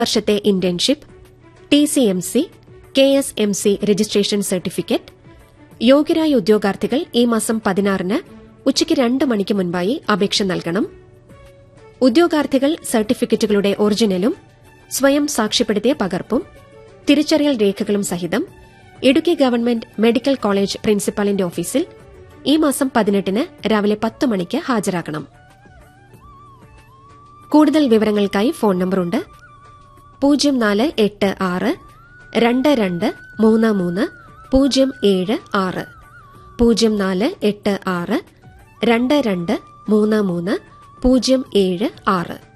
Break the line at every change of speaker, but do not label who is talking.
വർഷത്തെ internship T C M C K S M C registration certificate യോഗ്യരായ ഉദ്യോഗാർത്ഥികൾ ഈ മാസം പതിനാറിന് ഉച്ചയ്ക്ക് രണ്ട് മണിക്ക് മുൻപായി അപേക്ഷ നൽകണം ഉദ്യോഗാർത്ഥികൾ സർട്ടിഫിക്കറ്റുകളുടെ ഒറിജിനലും സ്വയം സാക്ഷ്യപ്പെടുത്തിയ പകർപ്പും തിരിച്ചറിയൽ രേഖകളും സഹിതം ഇടുക്കി ഗവൺമെന്റ് മെഡിക്കൽ കോളേജ് പ്രിൻസിപ്പാളിന്റെ ഓഫീസിൽ ഈ മാസം പതിനെട്ടിന് രാവിലെ പത്ത് മണിക്ക് ഹാജരാകണം കൂടുതൽ വിവരങ്ങൾക്കായി ഫോൺ നമ്പറുണ്ട് പൂജ്യം നാല് എട്ട് ആറ് രണ്ട് രണ്ട് മൂന്ന് മൂന്ന് പൂജ്യം ഏഴ് ആറ് പൂജ്യം നാല് എട്ട് ആറ് രണ്ട് രണ്ട് മൂന്ന് മൂന്ന് പൂജ്യം ഏഴ് ആറ്